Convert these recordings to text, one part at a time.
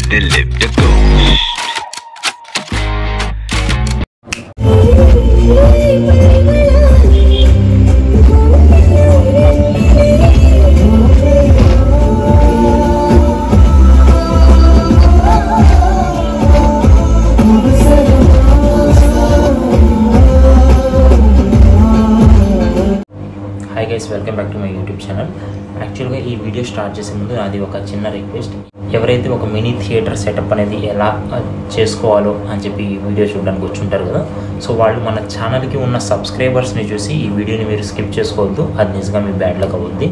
to live the ghost. Hi guys welcome back to my YouTube channel యాక్చువల్గా ఈ video start చేసే ముందు నాది ఒక చిన్న రిక్వెస్ట్ ఎవరైతే ఒక మినీ థియేటర్ సెటప్ అనేది ఎలా ఆ, చేసుకోవాలో అని చెప్పి ఈ వీడియో చూడడానికి వచ్చి ఉంటారు కదా సో వాళ్ళు మన ఛానల్కి ఉన్న సబ్స్క్రైబర్స్ని చూసి ఈ వీడియోని మీరు స్కిప్ చేసుకోవద్దు అది నిజంగా మీ బ్యాడ్ లక్ అవుద్ది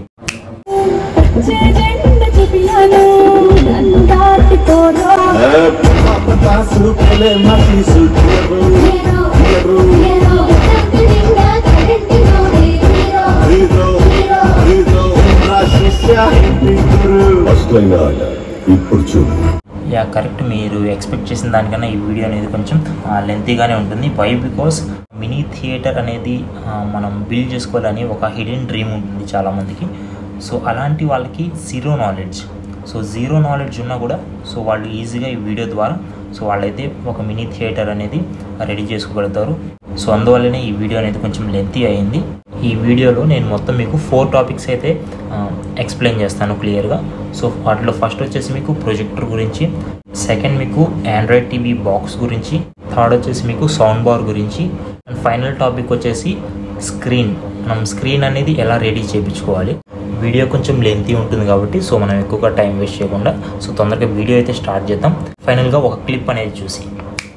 జెండ చూపియాను నన్ను దాటిపోరా Passo pela matriz, hero hero hero తగ్గడింగా కరెంటిలోనే hero hidro, hero hidro, na xuxa, pintura. అసలైన ఆట ఇప్పుడు చూడు యా కరెక్ట్ మీరు ఎక్స్పెక్ట్ చేసిన దానికన్నా ఈ వీడియో అనేది కొంచెం లెంతీగానే ఉంటుంది వై బికాస్ మినీ థియేటర్ అనేది ఆ, మనం బిల్డ్ చేసుకోవాలని ఒక హిడెన్ డ్రీమ్ ఉంటుంది చాలామందికి సో అలాంటి వాళ్ళకి zero knowledge so zero knowledge ఉన్నా కూడా సో వాళ్ళు ఈజీగా ఈ వీడియో ద్వారా సో వాళ్ళైతే ఒక మినీ థియేటర్ అనేది రెడీ చేసుకోగలుగుతారు సో అందువల్లనే ఈ వీడియో అనేది కొంచెం లెంతీ అయింది ఈ వీడియోలో నేను మొత్తం మీకు ఫోర్ టాపిక్స్ అయితే ఎక్స్ప్లెయిన్ చేస్తాను క్లియర్గా సో వాటిలో ఫస్ట్ వచ్చేసి మీకు ప్రొజెక్టర్ గురించి సెకండ్ మీకు ఆండ్రాయిడ్ టీవీ బాక్స్ గురించి థర్డ్ వచ్చేసి మీకు సౌండ్ బార్ గురించి అండ్ ఫైనల్ టాపిక్ వచ్చేసి స్క్రీన్ మనం స్క్రీన్ అనేది ఎలా రెడీ చేయించుకోవాలి వీడియో కొంచెం లెంతీ ఉంటుంది కాబట్టి సో మనం ఎక్కువగా టైం వేస్ట్ చేయకుండా సో తొందరగా వీడియో అయితే స్టార్ట్ చేద్దాం ఫైనల్గా ఒక క్లిప్ అనేది చూసి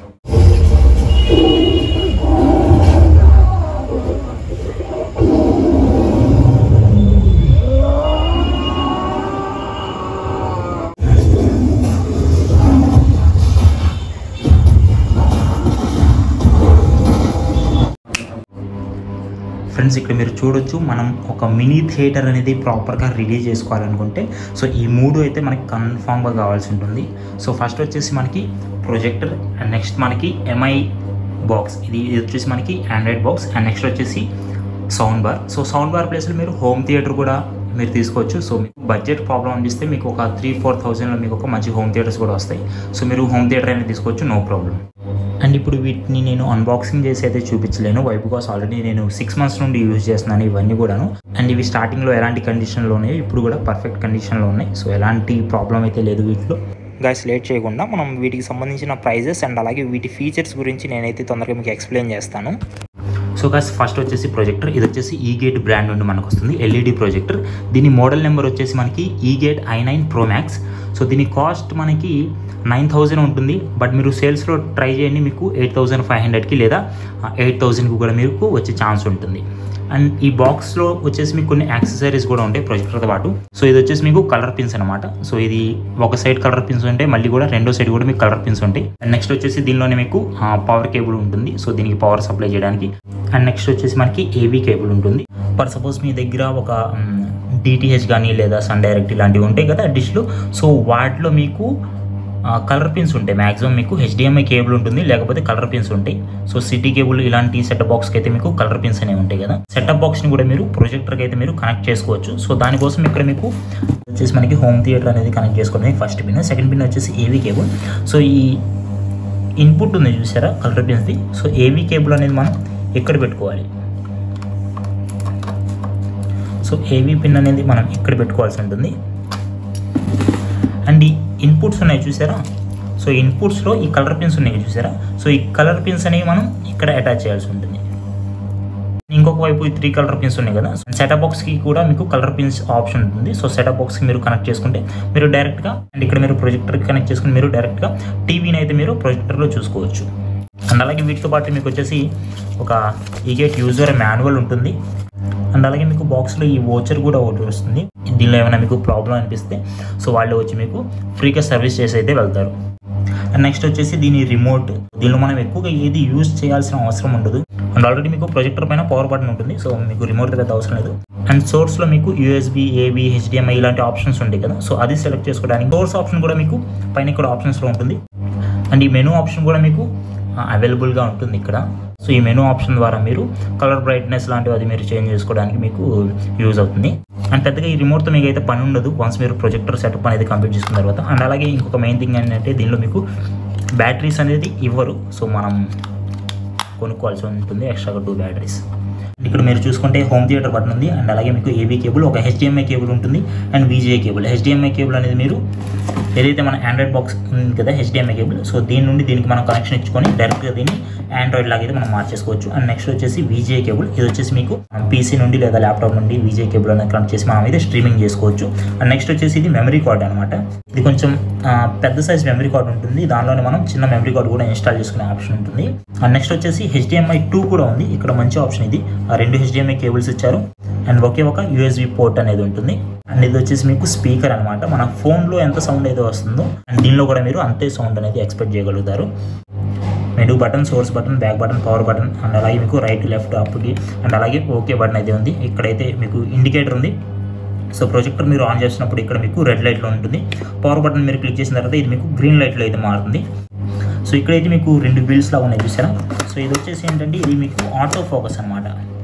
ఫ్రెండ్స్ ఇక్కడ మీరు చూడొచ్చు మనం ఒక మినీ థియేటర్ అనేది ప్రాపర్గా రిలీజ్ చేసుకోవాలనుకుంటే సో ఈ మూడు అయితే మనకి కన్ఫామ్గా కావాల్సి ఉంటుంది సో ఫస్ట్ వచ్చేసి మనకి ప్రొజెక్టర్ అండ్ నెక్స్ట్ మనకి ఎంఐ బాక్స్ ఇది ఇది వచ్చేసి మనకి ఆండ్రాయిడ్ బాక్స్ అండ్ నెక్స్ట్ వచ్చేసి sound bar so sound bar ప్లేస్లో మీరు హోమ్ థియేటర్ కూడా మీరు తీసుకోవచ్చు సో మీకు బడ్జెట్ ప్రాబ్లం అనిపిస్తే మీకు ఒక త్రీ ఫోర్ థౌజండ్లో మీకు ఒక మంచి హోమ్ థియేటర్స్ కూడా వస్తాయి సో మీరు హోమ్ థియేటర్ అనేది తీసుకోవచ్చు నో ప్రాబ్లం అండ్ ఇప్పుడు వీటిని నేను అన్బాక్సింగ్ చేసి అయితే చూపించలేను వై బికాస్ ఆల్రెడీ నేను సిక్స్ మంత్స్ నుండి యూజ్ చేస్తున్నాను ఇవన్నీ కూడాను అండ్ ఇవి స్టార్టింగ్లో ఎలాంటి కండిషన్లో ఉన్నాయో ఇప్పుడు కూడా పర్ఫెక్ట్ కండిషన్లో ఉన్నాయి సో ఎలాంటి ప్రాబ్లం అయితే లేదు వీటిలో గైస్ లేట్ చేయకుండా మనం వీటికి సంబంధించిన ప్రైజెస్ అండ్ అలాగే వీటి ఫీచర్స్ గురించి నేనైతే తొందరగా మీకు ఎక్స్ప్లెయిన్ చేస్తాను సో గాస్ ఫస్ట్ వచ్చేసి ప్రొజెక్టర్ ఇది వచ్చేసి ఈ గేట్ బ్రాండ్ నుండి మనకు వస్తుంది ఎల్ఈడి ప్రొజెక్టర్ దీని మోడల్ నెంబర్ వచ్చేసి మనకి Egate I nine pro max so దీని కాస్ట్ మనకి నైన్ థౌజండ్ ఉంటుంది బట్ మీరు సేల్స్లో ట్రై చేయండి మీకు ఎయిట్ థౌజండ్ ఫైవ్ హండ్రెడ్కి లేదా ఎయిట్ థౌజండ్కి కూడా మీకు వచ్చే ఛాన్స్ ఉంటుంది అండ్ ఈ బాక్స్లో వచ్చేసి మీకు కొన్ని యాక్సెసరీస్ కూడా ఉంటాయి ప్రొజెక్టర్తో పాటు సో ఇది వచ్చేసి మీకు కలర్ పిన్స్ అనమాట సో ఇది ఒక సైడ్ కలర్ పిన్స్ ఉంటాయి మళ్ళీ కూడా రెండో సైడ్ కూడా మీకు కలర్ పిన్స్ ఉంటాయి అండ్ నెక్స్ట్ వచ్చేసి దీనిలోనే మీకు పవర్ కేబుల్ ఉంటుంది సో దీనికి పవర్ సప్లై చేయడానికి అండ్ నెక్స్ట్ వచ్చేసి మనకి ఏవీ కేబుల్ ఉంటుంది ఫర్ సపోజ్ మీ దగ్గర ఒక డిటిహెచ్ కానీ లేదా సన్ డైరెక్ట్ ఇలాంటివి ఉంటాయి కదా డిష్లు సో వాటిలో మీకు కలర్ పిన్స్ ఉంటాయి మ్యాక్సిమం మీకు హెచ్డిఎంఐ కేబుల్ ఉంటుంది లేకపోతే కలర్ పిన్స్ ఉంటాయి సో సిటీ కేబుల్ ఇలాంటి సెటప్ బాక్స్కి అయితే మీకు కలర్ పిన్స్ అనేవి ఉంటాయి కదా సెటప్ బాక్స్ని కూడా మీరు ప్రొజెక్టర్కి అయితే మీరు కనెక్ట్ చేసుకోవచ్చు సో దానికోసం ఇక్కడ మీకు వచ్చేసి మనకి హోమ్ థియేటర్ అనేది కనెక్ట్ చేసుకోవడానికి ఫస్ట్ పిన్ సెకండ్ పిన్ వచ్చేసి ఏవీ కేబుల్ సో ఈ ఇన్పుట్ ఉంది చూసారా కలర్ పిన్స్ది సో ఏవీ కేబుల్ అనేది మనం ఎక్కడ పెట్టుకోవాలి సో ఏవీ పిన్ అనేది మనం ఇక్కడ పెట్టుకోవాల్సి ఉంటుంది అండ్ ఈ ఇన్పుట్స్ ఉన్నాయి చూసారా సో ఇన్పుట్స్లో ఈ కలర్ పిన్స్ ఉన్నాయి చూసారా సో ఈ కలర్ పిన్స్ అనేవి మనం ఇక్కడ అటాచ్ చేయాల్సి ఉంటుంది ఇంకొక వైపు ఈ త్రీ కలర్ పిన్స్ ఉన్నాయి కదా సెటప్ బాక్స్కి కూడా మీకు కలర్ పిన్స్ ఆప్షన్ ఉంటుంది సో సెటప్ బాక్స్కి మీరు కనెక్ట్ చేసుకుంటే మీరు డైరెక్ట్గా అండ్ ఇక్కడ మీరు ప్రొజెక్టర్కి కనెక్ట్ చేసుకుని మీరు డైరెక్ట్గా టీవీని అయితే మీరు ప్రొజెక్టర్లో చూసుకోవచ్చు అండ్ అలాగే వీటితో పాటు మీకు వచ్చేసి ఒక ఈగేట్ యూజర్ మాన్యువల్ ఉంటుంది అండ్ అలాగే మీకు బాక్స్లో ఈ వోచర్ కూడా ఒకటి వస్తుంది దీనిలో ఏమైనా మీకు ప్రాబ్లం అనిపిస్తే సో వాళ్ళు వచ్చి మీకు ఫ్రీగా సర్వీస్ చేసి అయితే వెళ్తారు అండ్ నెక్స్ట్ వచ్చేసి దీని రిమోట్ దీనిలో మనం ఎక్కువగా ఏది యూజ్ చేయాల్సిన అవసరం ఉండదు అండ్ ఆల్రెడీ మీకు ప్రొజెక్టర్ పైన పవర్ బటన్ ఉంటుంది సో మీకు రిమోట్ పెద్ద అవసరం లేదు అండ్ సోర్స్లో మీకు యూఎస్బి ఏబి హెచ్డిఎంఐ ఇలాంటి ఆప్షన్స్ ఉంటాయి కదా సో అది సెలెక్ట్ చేసుకోవడానికి సోర్స్ ఆప్షన్ కూడా మీకు పైన ఇక్కడ ఆప్షన్స్లో ఉంటుంది అండ్ ఈ మెనూ ఆప్షన్ కూడా మీకు అవైలబుల్గా ఉంటుంది ఇక్కడ సో ఈ మెనూ ఆప్షన్ ద్వారా మీరు కలర్ బ్రైట్నెస్ లాంటివి అది మీరు చేంజ్ చేసుకోవడానికి మీకు యూజ్ అవుతుంది అండ్ పెద్దగా ఈ రిమోట్తో మీకు అయితే పని ఉండదు వన్స్ మీరు ప్రొజెక్టర్ సెటప్ అనేది కంప్లీట్ చేసుకున్న తర్వాత అండ్ అలాగే ఇంకొక మెయిన్ థింగ్ ఏంటంటే దీనిలో మీకు బ్యాటరీస్ అనేది ఇవ్వరు సో మనం కొనుక్కోవాల్సి ఉంటుంది ఎక్స్ట్రాగా టూ బ్యాటరీస్ ఇక్కడ మీరు చూసుకుంటే హోమ్ థియేటర్ బటన్ ఉంది అండ్ అలాగే మీకు ఏబీ కేబుల్ ఒక హెచ్డిఎంఐ కేబుల్ ఉంటుంది and VGA cable HDMI cable అనేది మీరు ఏదైతే మన ఆండ్రాయిడ్ బాక్స్ ఉంది కదా హెచ్డిఎంఐ కేబుల్ సో దీని నుండి దీనికి మనం కనెక్షన్ ఇచ్చుకొని డైరెక్ట్గా దీన్ని ఆండ్రాయిడ్ లాగా అయితే మనం మార్చేసుకోవచ్చు అండ్ నెక్స్ట్ వచ్చేసి విజిఐ కేబుల్ ఇది వచ్చేసి మీకు పీసీ నుండి లేదా ల్యాప్టాప్ నుండి విజిఐ కేబుల్ అనేది కనెక్ట్ చేసి మనం అయితే స్ట్రీమింగ్ చేసుకోవచ్చు అండ్ నెక్స్ట్ వచ్చేసి ఇది మెమరీ కార్డ్ అనమాట ఇది కొంచెం ఆ, పెద్ద సైజ్ మెమరీ కార్డ్ ఉంటుంది దానిలోనే మనం చిన్న మెమరీ కార్డ్ కూడా ఇన్స్టాల్ చేసుకునే ఆప్షన్ ఉంటుంది అండ్ నెక్స్ట్ వచ్చేసి హెచ్డిఎంఐ టూ కూడా ఉంది ఇక్కడ మంచి ఆప్షన్ ఇది ఆ రెండు హెచ్డిఎంఐ కేబుల్స్ ఇచ్చారు అండ్ ఒకే ఒక యూఎస్బి పోర్ట్ అనేది ఉంటుంది అండ్ ఇది వచ్చేసి మీకు స్పీకర్ అనమాట మన ఫోన్లో ఎంత సౌండ్ అయితే వస్తుందో అండ్ దీనిలో కూడా మీరు అంతే సౌండ్ అనేది ఎక్స్పెక్ట్ చేయగలుగుతారు menu button source button back button power button and అలాగే మీకు రైట్ లెఫ్ట్ అప్కి అండ్ అలాగే ఓకే బటన్ అయితే ఉంది ఇక్కడైతే మీకు ఇండికేటర్ ఉంది సో ప్రొజెక్టర్ మీరు ఆన్ చేసినప్పుడు ఇక్కడ మీకు రెడ్ లైట్లో ఉంటుంది పవర్ బటన్ మీరు క్లిక్ చేసిన తర్వాత ఇది మీకు గ్రీన్ లైట్లో అయితే మారుతుంది సో ఇక్కడైతే మీకు రెండు వీల్స్ లాగా ఉన్నాయి చూసారా సో ఇది వచ్చేసి ఏంటంటే ఇది మీకు ఆటో ఫోకస్ అనమాట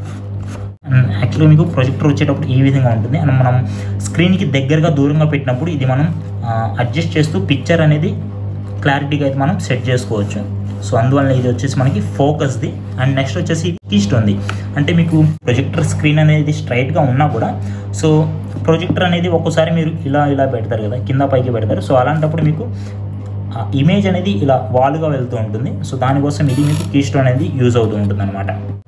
యాక్చువల్గా మీకు ప్రొజెక్టర్ వచ్చేటప్పుడు ఈ విధంగా ఉంటుంది అండ్ మనం స్క్రీన్కి దగ్గరగా దూరంగా పెట్టినప్పుడు ఇది మనం అడ్జస్ట్ చేస్తూ పిక్చర్ అనేది క్లారిటీగా అయితే మనం సెట్ చేసుకోవచ్చు సో అందువల్ల ఇది వచ్చేసి మనకి ఫోకస్ది అండ్ నెక్స్ట్ వచ్చేసి కీస్ట్ ఉంది అంటే మీకు ప్రొజెక్టర్ స్క్రీన్ అనేది స్ట్రైట్గా ఉన్నా కూడా సో ప్రొజెక్టర్ అనేది ఒక్కోసారి మీరు ఇలా ఇలా పెడతారు కదా కింద పైకి పెడతారు సో అలాంటప్పుడు మీకు ఆ ఇమేజ్ అనేది ఇలా వాల్గా వెళ్తూ ఉంటుంది సో దానికోసం ఇది మీకు కీస్టో అనేది యూజ్ అవుతూ ఉంటుంది అనమాట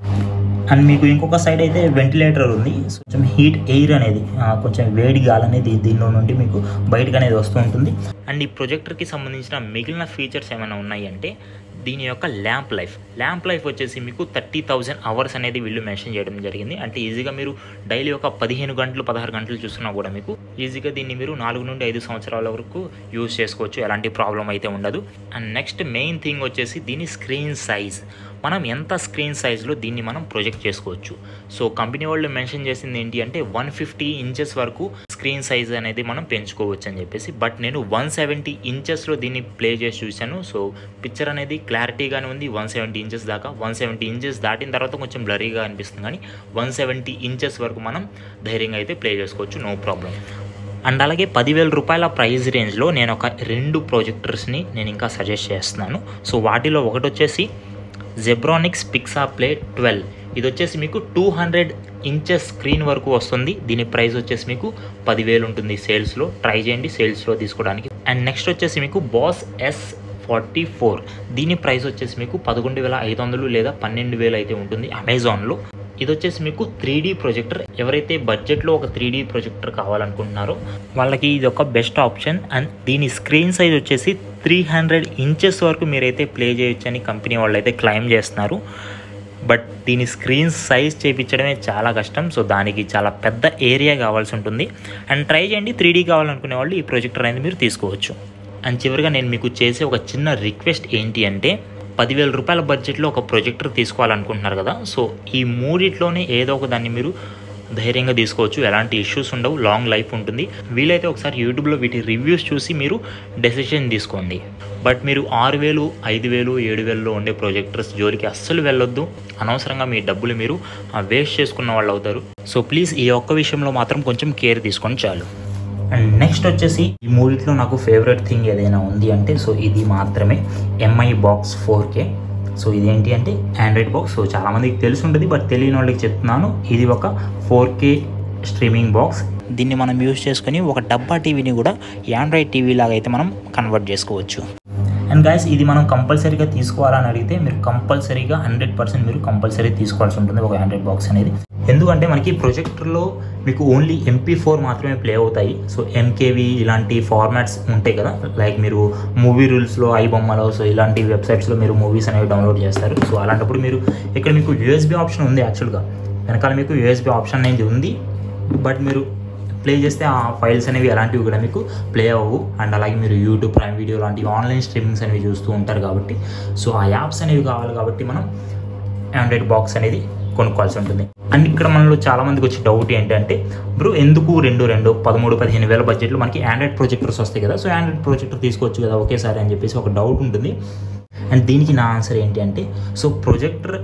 అండ్ మీకు ఇంకొక సైడ్ అయితే వెంటిలేటర్ ఉంది సో కొంచెం హీట్ ఎయిర్ అనేది ఆ, కొంచెం వేడి గాలి అనేది దీనిలో నుండి మీకు బయటకు అనేది వస్తూ ఉంటుంది అండ్ ఈ ప్రొజెక్టర్కి సంబంధించిన మిగిలిన ఫీచర్స్ ఏమైనా ఉన్నాయి అంటే దీని యొక్క ల్యాంప్ లైఫ్ ల్యాంప్ లైఫ్ వచ్చేసి మీకు థర్టీ థౌజండ్ అవర్స్ అనేది వీళ్ళు మెన్షన్ చేయడం జరిగింది అంటే ఈజీగా మీరు డైలీ ఒక పదిహేను గంటలు పదహారు గంటలు చూస్తున్నా కూడా మీకు ఈజీగా దీన్ని మీరు నాలుగు నుండి ఐదు సంవత్సరాల వరకు యూజ్ చేసుకోవచ్చు ఎలాంటి ప్రాబ్లం అయితే ఉండదు అండ్ నెక్స్ట్ మెయిన్ థింగ్ వచ్చేసి దీని స్క్రీన్ సైజ్ మనం ఎంత స్క్రీన్ సైజ్లో దీన్ని మనం ప్రొజెక్ట్ చేసుకోవచ్చు సో కంపెనీ వాళ్ళు మెన్షన్ చేసింది ఏంటి అంటే వన్ ఫిఫ్టీ ఇంచెస్ వరకు స్క్రీన్ సైజ్ అనేది మనం పెంచుకోవచ్చు అని చెప్పేసి బట్ నేను వన్ సెవెంటీ ఇంచెస్లో దీన్ని ప్లే చేసి చూశాను సో పిక్చర్ అనేది క్లారిటీగానే ఉంది వన్ సెవెంటీ ఇంచెస్ దాకా వన్ సెవెంటీ ఇంచెస్ దాటిన తర్వాత కొంచెం బ్లరీగా అనిపిస్తుంది కానీ వన్ సెవెంటీ ఇంచెస్ వరకు మనం ధైర్యంగా అయితే ప్లే చేసుకోవచ్చు నో ప్రాబ్లం అండ్ అలాగే పదివేల రూపాయల ప్రైస్ రేంజ్లో నేను ఒక రెండు ప్రొజెక్టర్స్ని నేను ఇంకా సజెస్ట్ చేస్తున్నాను సో వాటిలో ఒకటి వచ్చేసి జెబ్రానిక్స్ పిక్సా ప్లే ట్వెల్వ్ ఇది వచ్చేసి మీకు టూ హండ్రెడ్ ఇంచెస్ స్క్రీన్ వరకు వస్తుంది దీని ప్రైస్ వచ్చేసి మీకు పదివేలు ఉంటుంది సేల్స్లో ట్రై చేయండి సేల్స్లో తీసుకోవడానికి అండ్ నెక్స్ట్ వచ్చేసి మీకు బాస్ ఎస్ ఫార్టీ ఫోర్ దీని ప్రైస్ వచ్చేసి మీకు పదకొండు వేల ఐదు వందలు లేదా పన్నెండు వేలు అయితే ఉంటుంది అమెజాన్లో ఇది వచ్చేసి మీకు త్రీ డీ ప్రొజెక్టర్ ఎవరైతే బడ్జెట్లో ఒక త్రీ డీ ప్రొజెక్టర్ కావాలనుకుంటున్నారో వాళ్ళకి ఇది ఒక బెస్ట్ ఆప్షన్ అండ్ దీని స్క్రీన్ సైజ్ వచ్చేసి త్రీ హండ్రెడ్ ఇంచెస్ వరకు మీరైతే ప్లే చేయొచ్చని కంపెనీ వాళ్ళు అయితే క్లెయిమ్ చేస్తున్నారు బట్ దీని స్క్రీన్ సైజ్ చేయించడమే చాలా కష్టం సో దానికి చాలా పెద్ద ఏరియా కావాల్సి ఉంటుంది అండ్ ట్రై చేయండి త్రీ డీ కావాలనుకునే వాళ్ళు ఈ ప్రొజెక్టర్ అనేది మీరు తీసుకోవచ్చు అండ్ చివరిగా నేను మీకు చేసే ఒక చిన్న రిక్వెస్ట్ ఏంటి అంటే పదివేల రూపాయల బడ్జెట్లో ఒక ప్రొజెక్టర్ తీసుకోవాలనుకుంటున్నారు కదా సో ఈ మూడిట్లోనే ఏదో ఒక దాన్ని మీరు ధైర్యంగా తీసుకోవచ్చు ఎలాంటి ఇష్యూస్ ఉండవు లాంగ్ లైఫ్ ఉంటుంది వీలైతే ఒకసారి యూట్యూబ్లో వీటి రివ్యూస్ చూసి మీరు డెసిషన్ తీసుకోండి బట్ మీరు ఆరు వేలు ఐదు వేలు ఏడు వేలలో ఉండే ప్రొజెక్టర్స్ జోలికి అస్సలు వెళ్ళొద్దు అనవసరంగా మీ డబ్బులు మీరు వేస్ట్ చేసుకున్న వాళ్ళు అవుతారు సో ప్లీజ్ ఈ ఒక్క విషయంలో మాత్రం కొంచెం కేర్ తీసుకొని చాలు అండ్ నెక్స్ట్ వచ్చేసి ఈ మూడిట్లో నాకు ఫేవరెట్ థింగ్ ఏదైనా ఉంది అంటే సో ఇది మాత్రమే MI box four K so ఇదేంటి అంటే ఆండ్రాయిడ్ బాక్స్ సో చాలామందికి తెలిసి ఉంటుంది బట్ తెలియని వాళ్ళకి చెప్తున్నాను ఇది ఒక ఫోర్ కే స్ట్రీమింగ్ బాక్స్ దీన్ని మనం యూజ్ చేసుకొని ఒక డబ్బా టీవీని కూడా ఆండ్రాయిడ్ టీవీ లాగా అయితే మనం కన్వర్ట్ చేసుకోవచ్చు అండ్ గైస్ ఇది మనం కంపల్సరీగా తీసుకోవాలని అడిగితే మీరు కంపల్సరీగా హండ్రెడ్ పర్సెంట్ మీరు కంపల్సరీ తీసుకోవాల్సి ఉంటుంది ఒక ఆండ్రాయిడ్ బాక్స్ అనేది ఎందుకంటే మనకి ప్రొజెక్టర్లో మీకు ఓన్లీ ఎంపీ ఫోర్ మాత్రమే ప్లే అవుతాయి సో ఎంకేవి ఇలాంటి ఫార్మాట్స్ ఉంటాయి కదా లైక్ మీరు మూవీ రూల్స్లో ఐబొమ్మలో సో ఇలాంటి వెబ్సైట్స్లో మీరు మూవీస్ అనేవి డౌన్లోడ్ చేస్తారు సో అలాంటప్పుడు మీరు ఇక్కడ మీకు యూఎస్బీ ఆప్షన్ ఉంది యాక్చువల్గా వెనకాల మీకు యూఎస్బీ ఆప్షన్ అనేది ఉంది బట్ మీరు ప్లే చేస్తే ఆ ఫైల్స్ అనేవి ఎలాంటివి కూడా మీకు ప్లే అవ్వవు అండ్ అలాగే మీరు యూట్యూబ్ ప్రైమ్ వీడియో లాంటి ఆన్లైన్ స్ట్రీమింగ్స్ అనేవి చూస్తూ ఉంటారు కాబట్టి సో ఆ యాప్స్ అనేవి కావాలి కాబట్టి మనం ఆండ్రాయిడ్ బాక్స్ అనేది కొనుక్కోవాల్సి ఉంటుంది అండ్ ఇక్కడ మనలో చాలా మందికి వచ్చే డౌట్ ఏంటంటే బ్రో ఎందుకు రెండు రెండు పదమూడు పదిహేను వేల బడ్జెట్లో మనకి ఆండ్రాయిడ్ ప్రొజెక్టర్స్ వస్తాయి కదా సో ఆండ్రాయిడ్ ప్రొజెక్టర్ తీసుకోవచ్చు కదా ఒకేసారి అని చెప్పేసి ఒక డౌట్ ఉంటుంది అండ్ దీనికి నా ఆన్సర్ ఏంటి అంటే సో ప్రొజెక్టర్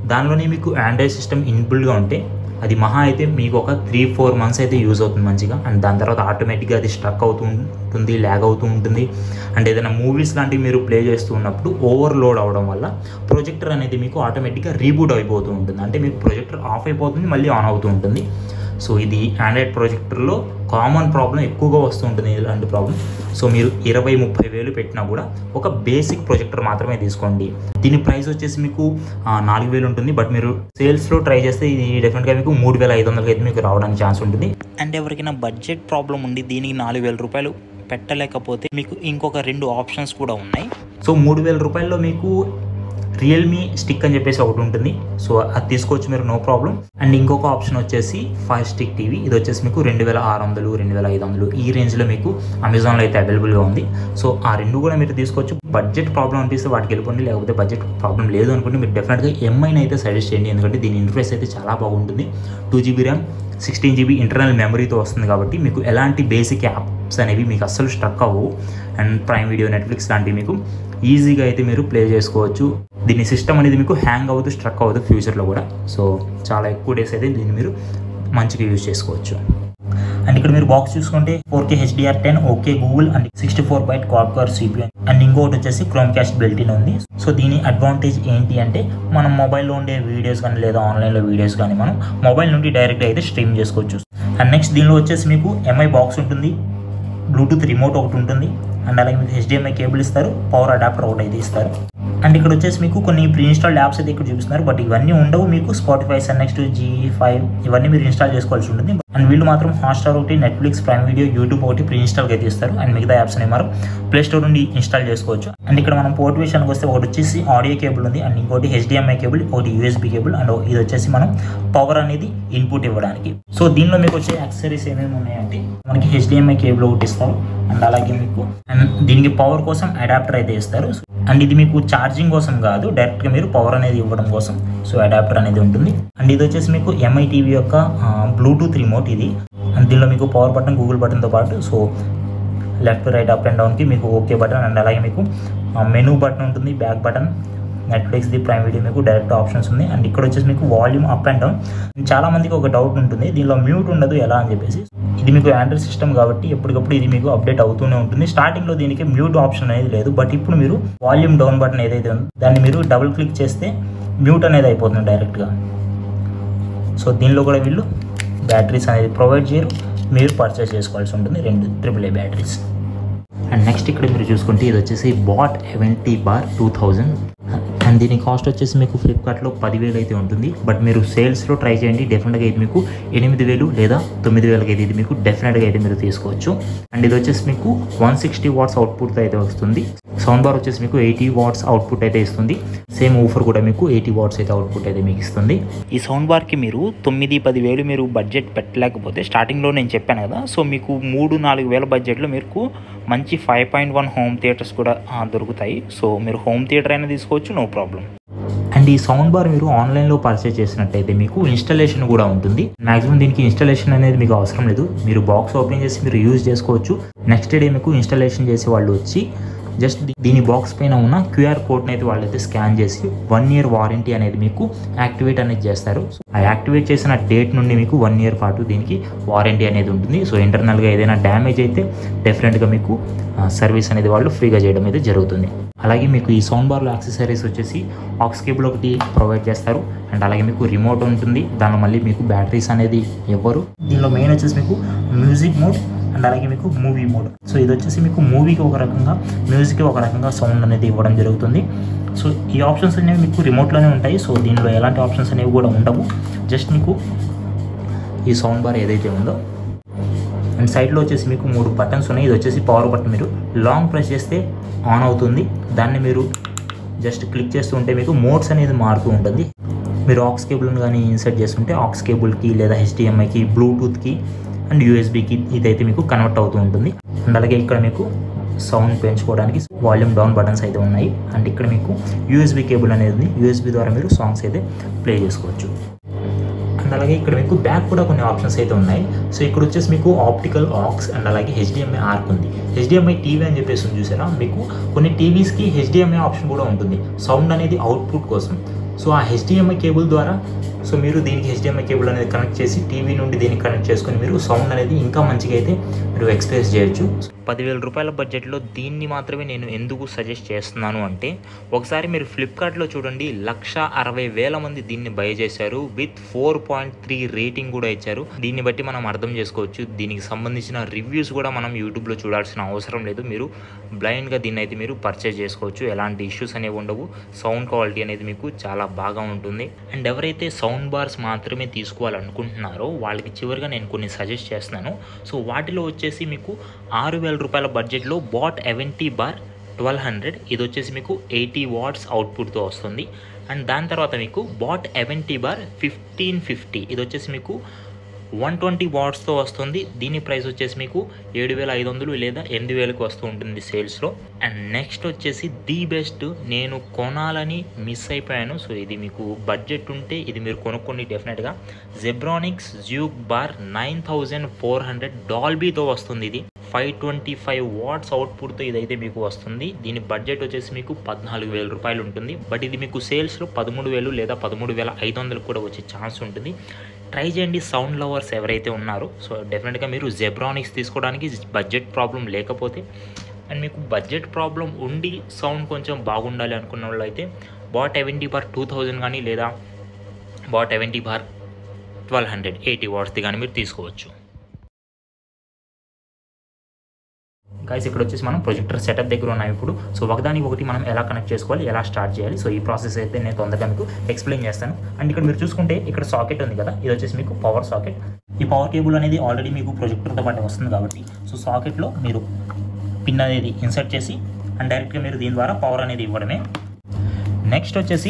దానిలోనే మీకు ఆండ్రాయిడ్ సిస్టమ్ ఇన్బుల్డ్గా ఉంటే అది మహా అయితే మీకు ఒక త్రీ ఫోర్ మంత్స్ అయితే యూజ్ అవుతుంది మంచిగా అండ్ దాని తర్వాత ఆటోమేటిక్గా అది స్ట్రక్ అవుతూ ఉంటుంది ల్యాగ్ అవుతూ ఉంటుంది అండ్ ఏదైనా మూవీస్ లాంటివి మీరు ప్లే చేస్తూ ఉన్నప్పుడు ఓవర్లోడ్ అవడం వల్ల ప్రొజెక్టర్ అనేది మీకు ఆటోమేటిక్గా రీబూట్ అయిపోతూ ఉంటుంది అంటే మీకు ప్రొజెక్టర్ ఆఫ్ అయిపోతుంది మళ్ళీ ఆన్ అవుతూ ఉంటుంది సో ఇది ఆండ్రాయిడ్ ప్రొజెక్టర్లో కామన్ ప్రాబ్లం ఎక్కువగా వస్తూ ఉంటుంది ఇలాంటి ప్రాబ్లం సో మీరు ఇరవై ముప్పై వేలు పెట్టినా కూడా ఒక బేసిక్ ప్రొజెక్టర్ మాత్రమే తీసుకోండి దీని ప్రైస్ వచ్చేసి మీకు ఆ, నాలుగు వేలు ఉంటుంది బట్ మీరు సేల్స్లో ట్రై చేస్తే ఇది డెఫినెట్గా మీకు మూడు వేల ఐదు వందలకి అయితే మీకు రావడానికి ఛాన్స్ ఉంటుంది అండ్ ఎవరికైనా బడ్జెట్ ప్రాబ్లం ఉండి దీనికి నాలుగు వేల రూపాయలు పెట్టలేకపోతే మీకు ఇంకొక రెండు ఆప్షన్స్ కూడా ఉన్నాయి సో మూడు వేల రూపాయల్లో మీకు రియల్మీ స్టిక్ అని చెప్పేసి ఒకటి ఉంటుంది సో అది తీసుకోవచ్చు మీరు నో ప్రాబ్లం అండ్ ఇంకొక ఆప్షన్ వచ్చేసి ఫైవ్ స్టిక్ టీవీ ఇది వచ్చేసి మీకు రెండు వేల ఆరు వందలు రెండు వేల ఐదు వందలు ఈ రేంజ్లో మీకు అమెజాన్లో అయితే అవైలబుల్గా ఉంది సో ఆ రెండు కూడా మీరు తీసుకోవచ్చు బడ్జెట్ ప్రాబ్లం అనిపిస్తే వాటికి వెళ్ళిపోండి లేకపోతే బడ్జెట్ ప్రాబ్లం లేదు అనుకుంటే మీరు డెఫినెట్గా ఎంఐని అయితే సజెస్ట్ చేయండి ఎందుకంటే దీని ఇంటర్ఫేస్ అయితే చాలా బాగుంటుంది two GB RAM sixteen GB internal మెమరీతో వస్తుంది కాబట్టి మీకు ఎలాంటి బేసిక్ యాప్స్ అనేవి మీకు అస్సలు స్ట్రక్ అవ్వవు అండ్ ప్రైమ్ వీడియో నెట్ఫ్లిక్స్ లాంటివి మీకు ఈజీగా అయితే మీరు ప్లే చేసుకోవచ్చు దీని సిస్టమ్ అనేది మీకు హ్యాంగ్ అవ్వదు స్ట్రక్ అవ్వదు ఫ్యూచర్లో కూడా సో చాలా ఎక్కువ డేస్ అయితే దీన్ని మీరు మంచిగా యూజ్ చేసుకోవచ్చు అండ్ ఇక్కడ మీరు బాక్స్ చూసుకుంటే four K HDR ten okay Google and sixty four byte quad core CPU and ఇంకొకటి వచ్చేసి క్రోమ్ క్యాస్ట్ బెల్టిన్ ఉంది సో దీని అడ్వాంటేజ్ ఏంటి అంటే మనం మొబైల్లో ఉండే వీడియోస్ కానీ లేదా ఆన్లైన్లో వీడియోస్ కానీ మనం మొబైల్ నుండి డైరెక్ట్గా అయితే స్ట్రీమ్ చేసుకోవచ్చు అండ్ నెక్స్ట్ దీనిలో వచ్చేసి మీకు ఎంఐ బాక్స్ ఉంటుంది బ్లూటూత్ రిమోట్ ఒకటి ఉంటుంది అండ్ అలాగే మీకు హెచ్డిఎంఐ కేబుల్ ఇస్తారు పవర్ అడాప్టర్ ఒకటి అయితే ఇస్తారు అండ్ ఇక్కడ వచ్చేసి మీకు కొన్ని ప్రీ ఇన్స్టాల్డ్ యాప్స్ అయితే ఇక్కడ చూపిస్తున్నారు బట్ ఇవన్నీ ఉండవు మీకు Spotify Sun next Zee five ఇవన్నీ మీరు ఇన్స్టాల్ చేసుకోవాల్సి ఉంటుంది అండ్ వీళ్ళు మాత్రం హాట్స్టార్ ఒకటి నెట్ఫ్లిక్స్ ప్రైమ్ వీడియో యూట్యూబ్ ఒకటి ప్రీ ఇన్స్టాల్గా అయితే ఇస్తారు అండ్ మిగతా యాప్స్ అనేవి మనం ప్లే స్టోర్ నుండి ఇన్స్టాల్ చేసుకోవచ్చు అండ్ ఇక్కడ మనం పోర్ట్ విషయానికి వస్తే ఒకటి వచ్చేసి ఆడియో కేబుల్ ఉంది అండ్ ఇంకోటి హెచ్డిఎంఐ కేబుల్ ఒకటి యూఎస్బీ కేబుల్ అండ్ ఇది వచ్చేసి మనం పవర్ అనేది ఇన్పుట్ ఇవ్వడానికి సో దీనిలో మీకు వచ్చే యాక్సెసరీస్ ఏమేమి ఉన్నాయంటే మనకి హెచ్డిఎంఐ కేబుల్ ఒకటి ఇస్తారు అండ్ అలాగే మీకు అండ్ దీనికి పవర్ కోసం అడాప్టర్ అయితే ఇస్తారు అండ్ ఇది మీకు ఛార్జింగ్ కోసం కాదు డైరెక్ట్గా మీరు పవర్ అనేది ఇవ్వడం కోసం సో అడాప్టర్ అనేది ఉంటుంది అండ్ ఇది వచ్చేసి మీకు ఎంఐ టీవీ యొక్క బ్లూటూత్ రిమోట్ ఇది అండ్ దీనిలో మీకు పవర్ బటన్ గూగుల్ బటన్తో పాటు so left right up and డౌన్కి మీకు ఓకే బటన్ అండ్ అలాగే మీకు మెనూ బటన్ ఉంటుంది back button Netflix the prime video మీకు డైరెక్ట్ ఆప్షన్స్ ఉంది అండ్ ఇక్కడ వచ్చేసి మీకు వాల్యూమ్ అప్ అండ్ డౌన్ చాలా మందికి ఒక డౌట్ ఉంటుంది దీనిలో మ్యూట్ ఉండదు ఎలా అని చెప్పేసి ఇది మీకు ఆండ్రాయిడ్ సిస్టమ్ కాబట్టి ఎప్పటికప్పుడు ఇది మీకు అప్డేట్ అవుతూనే ఉంటుంది స్టార్టింగ్లో దీనికి మ్యూట్ ఆప్షన్ అనేది లేదు బట్ ఇప్పుడు మీరు వాల్యూమ్ డౌన్ బటన్ ఏదైతే ఉందో దాన్ని మీరు డబుల్ క్లిక్ చేస్తే మ్యూట్ అనేది అయిపోతుంది డైరెక్ట్గా సో దీనిలో కూడా వీళ్ళు బ్యాటరీస్ అనేది ప్రొవైడ్ చేయరు మీరు పర్చేస్ చేసుకోవాల్సి ఉంటుంది రెండు triple A batteries and next ఇక్కడ మీరు చూసుకుంటే ఇది వచ్చేసి boAt Aavante bar two thousand and దీని కాస్ట్ వచ్చేసి మీకు ఫ్లిప్కార్ట్లో పదివేలు అయితే ఉంటుంది బట్ మీరు సేల్స్లో ట్రై చేయండి డెఫినెట్గా ఇది మీకు ఎనిమిది వేలు లేదా తొమ్మిది వేలకి అయితే ఇది మీకు డెఫినెట్గా అయితే మీరు తీసుకోవచ్చు అండ్ ఇది వచ్చేసి మీకు వన్ సిక్స్టీ వాట్స్ అవుట్పుట్ అయితే వస్తుంది సౌండ్ బార్ వచ్చేసి మీకు ఎయిటీ వాట్స్ అవుట్పుట్ అయితే ఇస్తుంది సేమ్ ఊఫర్ కూడా మీకు ఎయిటీ వాట్స్ అయితే అవుట్పుట్ అయితే మీకు ఇస్తుంది ఈ సౌండ్ బార్కి మీరు తొమ్మిది పది వేలు మీరు బడ్జెట్ పెట్టలేకపోతే స్టార్టింగ్లో నేను చెప్పాను కదా సో మీకు మూడు నాలుగు వేల బడ్జెట్లో మీకు మంచి five point one home theatres కూడా ఆ, దొరుకుతాయి సో మీరు హోమ్ థియేటర్ అయినా తీసుకోవచ్చు నో ప్రాబ్లం అండ్ ఈ సౌండ్ బార్ మీరు ఆన్లైన్లో పర్చేస్ చేసినట్టయితే మీకు ఇన్స్టాలేషన్ కూడా ఉంటుంది మాక్సిమం దీనికి ఇన్స్టాలేషన్ అనేది మీకు అవసరం లేదు మీరు బాక్స్ ఓపెన్ చేసి మీరు యూజ్ చేసుకోవచ్చు నెక్స్ట్ డే మీకు ఇన్స్టాలేషన్ చేసే వాళ్ళు వచ్చి జస్ట్ దీని బాక్స్ పైన ఉన్న క్యూఆర్ కోడ్ని అయితే వాళ్ళైతే స్కాన్ చేసి వన్ ఇయర్ వారంటీ అనేది మీకు యాక్టివేట్ అనేది చేస్తారు ఆ యాక్టివేట్ చేసిన డేట్ నుండి మీకు వన్ ఇయర్ పాటు దీనికి వారంటీ అనేది ఉంటుంది సో ఇంటర్నల్గా ఏదైనా డ్యామేజ్ అయితే డెఫినెట్గా మీకు సర్వీస్ అనేది వాళ్ళు ఫ్రీగా చేయడం అయితే జరుగుతుంది అలాగే మీకు ఈ సౌండ్ బార్లో యాక్సెసరీస్ వచ్చేసి ఆక్స్ కేబుల్ ఒకటి ప్రొవైడ్ చేస్తారు అండ్ అలాగే మీకు రిమోట్ ఉంటుంది దానిలో మళ్ళీ మీకు బ్యాటరీస్ అనేది ఇవ్వరు దీనిలో మెయిన్ వచ్చేసి మీకు మ్యూజిక్ మోడ్ అండ్ అలాగే మీకు మూవీ మోడ్ సో ఇది వచ్చేసి మీకు మూవీకి ఒక రకంగా మ్యూజిక్కి ఒక రకంగా సౌండ్ అనేది ఇవ్వడం జరుగుతుంది సో ఈ ఆప్షన్స్ అనేవి మీకు రిమోట్లోనే ఉంటాయి సో దీనిలో ఎలాంటి ఆప్షన్స్ అనేవి కూడా ఉండవు జస్ట్ మీకు ఈ సౌండ్ బార్ ఏదైతే ఉందో అండ్ సైడ్లో వచ్చేసి మీకు మూడు బటన్స్ ఉన్నాయి ఇది వచ్చేసి పవర్ బటన్ మీరు లాంగ్ ప్రెస్ చేస్తే ఆన్ అవుతుంది దాన్ని మీరు జస్ట్ క్లిక్ చేస్తూ ఉంటే మీకు మోడ్స్ అనేది మారుతూ ఉంటుంది మీరు ఆక్స్ కేబుల్ని కానీ ఇన్సర్ట్ చేస్తుంటే ఆక్స్ కేబుల్కి లేదా హెచ్డిఎంఐకి బ్లూటూత్కి అండ్ యూఎస్బీకి ఇదైతే మీకు కన్వర్ట్ అవుతూ ఉంటుంది అండ్ అలాగే ఇక్కడ మీకు సౌండ్ పెంచుకోవడానికి వాల్యూమ్ డౌన్ బటన్స్ అయితే ఉన్నాయి అండ్ ఇక్కడ మీకు యూఎస్బీ కేబుల్ అనేది ఉంది యూఎస్బీ ద్వారా మీరు సాంగ్స్ అయితే ప్లే చేసుకోవచ్చు అండ్ అలాగే ఇక్కడ మీకు బ్యాక్ కూడా కొన్ని ఆప్షన్స్ అయితే ఉన్నాయి సో ఇక్కడ వచ్చేసి మీకు ఆప్టికల్ ఆక్స్ అండ్ అలాగే హెచ్డిఎంఐ ఆర్క్ ఉంది హెచ్డిఎంఐ టీవీ అని చెప్పేసి ఉంది చూసారా మీకు కొన్ని టీవీస్కి హెచ్డిఎంఐ ఆప్షన్ కూడా ఉంటుంది సౌండ్ అనేది అవుట్పుట్ కోసం సో ఆ హెచ్డిఎంఐ కేబుల్ ద్వారా సో మీరు దీనికి హెచ్డిఎంఐ కేబుల్ అనేది కనెక్ట్ చేసి టీవీ నుండి దీనికి కనెక్ట్ చేసుకొని మీరు సౌండ్ అనేది ఇంకా మంచిగా అయితే మీరు ఎక్స్ప్రెస్ చేయొచ్చు పదివేల రూపాయల బడ్జెట్లో దీన్ని మాత్రమే నేను ఎందుకు సజెస్ట్ చేస్తున్నాను అంటే ఒకసారి మీరు ఫ్లిప్కార్ట్లో చూడండి లక్ష అరవై వేల మంది దీన్ని బై చేశారు with four point three rating కూడా ఇచ్చారు దీన్ని బట్టి మనం అర్థం చేసుకోవచ్చు దీనికి సంబంధించిన రివ్యూస్ కూడా మనం యూట్యూబ్లో చూడాల్సిన అవసరం లేదు మీరు బ్లైండ్గా దీన్ని అయితే మీరు పర్చేజ్ చేసుకోవచ్చు ఎలాంటి ఇష్యూస్ అనేవి ఉండవు సౌండ్ క్వాలిటీ అనేది మీకు చాలా బాగా ఉంటుంది అండ్ ఎవరైతే సౌండ్ బార్స్ మాత్రమే తీసుకోవాలనుకుంటున్నారో వాళ్ళకి చివరిగా నేను కొన్ని సజెస్ట్ చేస్తున్నాను సో వాటిలో వచ్చేసి మీకు ఆరు వేల రూపాయల బడ్జెట్లో boAt Aavante bar twelve hundred ఇది వచ్చేసి మీకు ఎయిటీ వాట్స్ అవుట్పుట్తో వస్తుంది అండ్ దాని తర్వాత మీకు boAt Aavante bar fifteen fifty ఇది వచ్చేసి మీకు వన్ ట్వంటీ వాట్స్తో వస్తుంది దీని ప్రైస్ వచ్చేసి మీకు ఏడు వేల ఐదు వందలు లేదా ఎనిమిది వేలకు వస్తూ ఉంటుంది సేల్స్లో అండ్ నెక్స్ట్ వచ్చేసి ది బెస్ట్ నేను కొనాలని మిస్ అయిపోయాను సో ఇది మీకు బడ్జెట్ ఉంటే ఇది మీరు కొనుక్కోండి డెఫినెట్గా Zebronics juke bar nine thousand four hundred డాల్బీతో వస్తుంది ఇది ఫైవ్ ట్వంటీ ఫైవ్ వాట్స్ అవుట్పుట్తో ఇదైతే మీకు వస్తుంది దీని బడ్జెట్ వచ్చేసి మీకు పద్నాలుగు వేల రూపాయలు ఉంటుంది బట్ ఇది మీకు సేల్స్లో పదమూడు వేలు లేదా పదమూడు వేల ఐదు వందలు కూడా వచ్చే ఛాన్స్ ఉంటుంది ట్రై చేయండి సౌండ్ లవర్స్ ఎవరైతే ఉన్నారో సో డెఫినెట్గా మీరు జెబ్రానిక్స్ తీసుకోవడానికి బడ్జెట్ ప్రాబ్లం లేకపోతే అండ్ మీకు బడ్జెట్ ప్రాబ్లం ఉండి సౌండ్ కొంచెం బాగుండాలి అనుకున్న వాళ్ళు అయితే boAt Aavante bar two thousand కానీ లేదా boAt Aavante bar twelve hundred eighty వాట్స్ది కానీ మీరు తీసుకోవచ్చు గైస్ ఇక్కడ వచ్చేసి మనం ప్రొజెక్టర్ సెటప్ దగ్గర ఉన్నాం ఇప్పుడు సో ఒకదానికి ఒకటి మనం ఎలా కనెక్ట్ చేసుకోవాలి ఎలా స్టార్ట్ చేయాలి సో ఈ ప్రాసెస్ అయితే నేను తొందరగా మీకు ఎక్స్ప్లెయిన్ చేస్తాను అండ్ ఇక్కడ మీరు చూసుకుంటే ఇక్కడ సాకెట్ ఉంది కదా ఇది వచ్చేసి మీకు పవర్ సాకెట్ ఈ పవర్ కేబుల్ అనేది ఆల్రెడీ మీకు ప్రొజెక్టర్తో పాటు వస్తుంది కాబట్టి సో సాకెట్లో మీరు పిన్ అనేది ఇన్సర్ట్ చేసి అండ్ డైరెక్ట్గా మీరు దీని ద్వారా పవర్ అనేది ఇవ్వడమే నెక్స్ట్ వచ్చేసి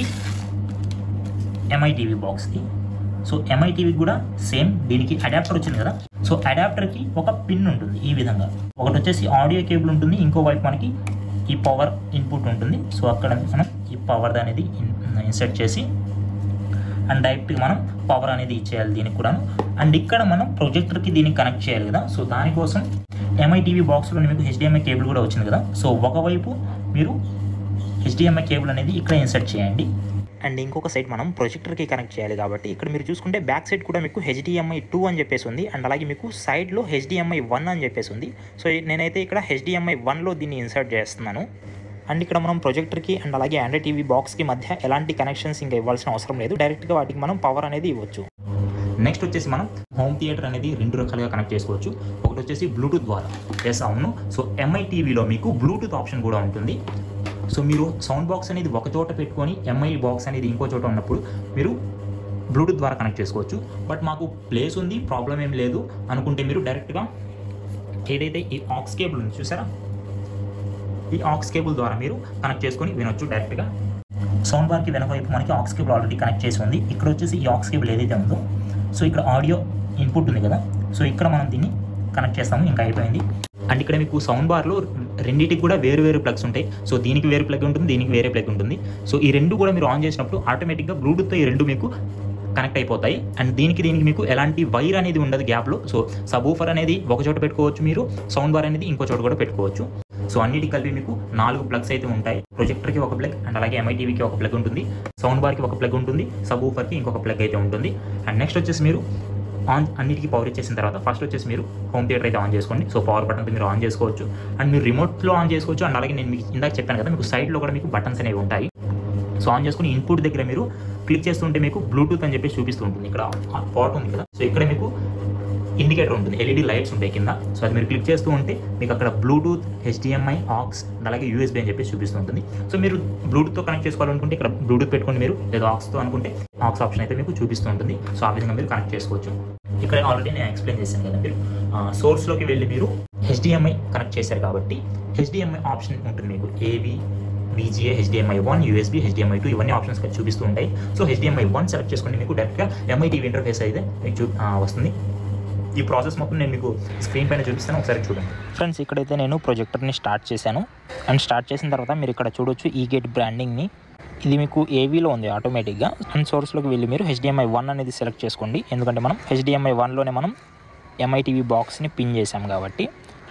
ఎంఐ టీవీ బాక్స్కి సో ఎంఐ టీవీకి కూడా సేమ్ దీనికి అడాప్టర్ వచ్చింది కదా సో అడాప్టర్కి ఒక పిన్ ఉంటుంది ఈ విధంగా ఒకటి వచ్చేసి ఆడియో కేబుల్ ఉంటుంది ఇంకో వైపు మనకి ఈ పవర్ ఇన్పుట్ ఉంటుంది సో అక్కడ మనం ఈ పవర్ అనేది ఇన్సర్ట్ చేసి అండ్ డైరెక్ట్గా మనం పవర్ అనేది ఇచ్చేయాలి దీనికి కూడా అండ్ ఇక్కడ మనం ప్రొజెక్టర్కి దీనికి కనెక్ట్ చేయాలి కదా సో దానికోసం ఎంఐ టీవీ బాక్స్లో మీకు హెచ్డిఎంఐ కేబుల్ కూడా వచ్చింది కదా సో ఒకవైపు మీరు హెచ్డిఎంఐ కేబుల్ అనేది ఇక్కడ ఇన్సర్ట్ చేయండి అండ్ ఇంకొక సైడ్ మనం ప్రొజెక్టర్కి కనెక్ట్ చేయాలి కాబట్టి ఇక్కడ మీరు చూసుకుంటే బ్యాక్ సైడ్ కూడా మీకు హెచ్డిఎంఐ టూ అని చెప్పేసి ఉంది అండ్ అలాగే మీకు సైడ్లో హెచ్డిఎంఐ వన్ అని చెప్పేసి ఉంది సో నేనైతే ఇక్కడ హెచ్డిఎంఐ వన్లో దీన్ని ఇన్సర్ట్ చేస్తున్నాను అండ్ ఇక్కడ మనం ప్రొజెక్టర్కి అండ్ అలాగే ఆండ్రాయిడ్ టీవీ బాక్స్కి మధ్య ఎలాంటి కనెక్షన్స్ ఇంకా ఇవ్వాల్సిన అవసరం లేదు డైరెక్ట్గా వాటికి మనం పవర్ అనేది ఇవ్వచ్చు నెక్స్ట్ వచ్చేసి మనం హోమ్ థియేటర్ అనేది రెండు రకాలుగా కనెక్ట్ చేసుకోవచ్చు ఒకటి వచ్చేసి బ్లూటూత్ ద్వారా ఎస్ అవును సో ఎంఐ టీవీలో మీకు బ్లూటూత్ ఆప్షన్ కూడా ఉంటుంది సో మీరు సౌండ్ బాక్స్ అనేది ఒక చోట పెట్టుకొని ఎంఐ బాక్స్ అనేది ఇంకో చోట ఉన్నప్పుడు మీరు బ్లూటూత్ ద్వారా కనెక్ట్ చేసుకోవచ్చు బట్ మాకు ప్లేస్ ఉంది ప్రాబ్లం ఏం లేదు అనుకుంటే మీరు డైరెక్ట్గా ఏదైతే ఈ ఆక్స్ కేబుల్ ఉంది చూసారా ఈ ఆక్స్ కేబుల్ ద్వారా మీరు కనెక్ట్ చేసుకొని వినొచ్చు డైరెక్ట్గా సౌండ్ బార్కి వెనక వైపు మనకి ఆక్స్ కేబుల్ ఆల్రెడీ కనెక్ట్ చేసి ఉంది ఇక్కడ వచ్చేసి ఈ ఆక్స్ కేబుల్ ఏదైతే ఉందో సో ఇక్కడ ఆడియో ఇన్పుట్ ఉంది కదా సో ఇక్కడ మనం దీన్ని కనెక్ట్ చేస్తాము ఇంకా అయిపోయింది అండ్ ఇక్కడ మీకు సౌండ్ బార్లో రెండింటికి కూడా వేరు వేరు ప్లగ్స్ ఉంటాయి సో దీనికి వేరే ప్లగ్ ఉంటుంది దీనికి వేరే ప్లగ్ ఉంటుంది సో ఈ రెండు కూడా మీరు ఆన్ చేసినప్పుడు ఆటోమేటిక్గా బ్లూటూత్తో ఈ రెండు మీకు కనెక్ట్ అయిపోతాయి అండ్ దీనికి దీనికి మీకు ఎలాంటి వైర్ అనేది ఉండదు గ్యాప్లో సో సబూఫర్ అనేది ఒక చోట పెట్టుకోవచ్చు మీరు సౌండ్ బార్ అనేది ఇంకో చోట కూడా పెట్టుకోవచ్చు సో అన్నిటి కలిపి మీకు నాలుగు ప్లగ్స్ అయితే ఉంటాయి ప్రొజెక్టర్కి ఒక ప్లగ్ అండ్ అలాగే ఎంఐటీవీకి ఒక ప్లగ్ ఉంటుంది సౌండ్ బార్కి ఒక ప్లగ్ ఉంటుంది సబూఫర్కి ఇంకొక ప్లగ్ అయితే ఉంటుంది అండ్ నెక్స్ట్ వచ్చేసి మీరు ఆన్ అన్నిటికీ పవర్ ఇచ్చేసిన తర్వాత ఫస్ట్ వచ్చేసి మీరు హోమ్ థియేటర్ అయితే ఆన్ చేసుకోండి సో పవర్ బటన్ మీరు ఆన్ చేసుకోవచ్చు అండ్ మీరు రిమోట్లో ఆన్ చేసుకోవచ్చు అండ్ అలాగే నేను మీకు ఇందాక చెప్పాను కదా మీకు సైడ్లో కూడా మీకు బటన్స్ అనేవి ఉంటాయి సో ఆన్ చేసుకుని ఇన్పుట్ దగ్గర మీరు క్లిక్ చేస్తుంటే మీకు బ్లూటూత్ అని చెప్పేసి చూపిస్తూ ఉంటుంది ఇక్కడ పాట్ ఉంది కదా సో ఇక్కడ మీకు ఇండికేటర్ ఉంటుంది ఎల్ఈడి లైట్స్ ఉంటాయి కింద సో అది మీరు క్లిక్ చేస్తూ ఉంటే మీకు అక్కడ బ్లూటూత్ హెచ్డిఎంఐ ఆక్స్ అండ్ అలాగే యూఎస్బీ అని చెప్పేసి చూపిస్తూ ఉంటుంది సో మీరు బ్లూటూత్తో కనెక్ట్ చేసుకోవాలనుకుంటే ఇక్కడ బ్లూటూత్ పెట్టుకోండి మీరు లేదా ఆక్స్తో అనుకుంటే ఆక్స్ ఆప్షన్ అయితే మీకు చూపిస్తూ ఉంటుంది సో ఆ విధంగా మీరు కనెక్ట్ చేసుకోవచ్చు ఇక్కడ ఆల్రెడీ నేను ఎక్స్ప్లెయిన్ చేశాను కదా మీరు సోర్స్లోకి వెళ్ళి మీరు హెచ్డిఎంఐ కనెక్ట్ చేశారు కాబట్టి హెచ్డిఎంఐ ఆప్షన్ ఉంటుంది మీకు ఏవి VGA HDMI one USB HDMI two ఇవన్నీ ఆప్షన్స్ ఇక్కడ చూపిస్తూ ఉంటాయి సో హెచ్డిఎంఐ వన్ సెలెక్ట్ చేసుకోండి మీకు డైరెక్ట్గా ఎంఐ టీవీ ఇంటర్ఫేస్ అయితే మీకు చూ ఆ, వస్తుంది ఈ ప్రాసెస్ మొత్తం నేను మీకు స్క్రీన్ పైన చూపిస్తాను ఒకసారి చూడండి ఫ్రెండ్స్ ఇక్కడైతే నేను ప్రొజెక్టర్ని స్టార్ట్ చేశాను అండ్ స్టార్ట్ చేసిన తర్వాత మీరు ఇక్కడ చూడొచ్చు ఈ గేట్ బ్రాండింగ్ని ఇది మీకు ఏవీలో ఉంది ఆటోమేటిక్గా అండ్ సోర్స్లోకి వెళ్ళి మీరు హెచ్డిఎంఐ వన్ అనేది సెలెక్ట్ చేసుకోండి ఎందుకంటే మనం హెచ్డిఎంఐ వన్లోనే మనం ఎంఐటీవీ బాక్స్ని పిన్ చేసాం కాబట్టి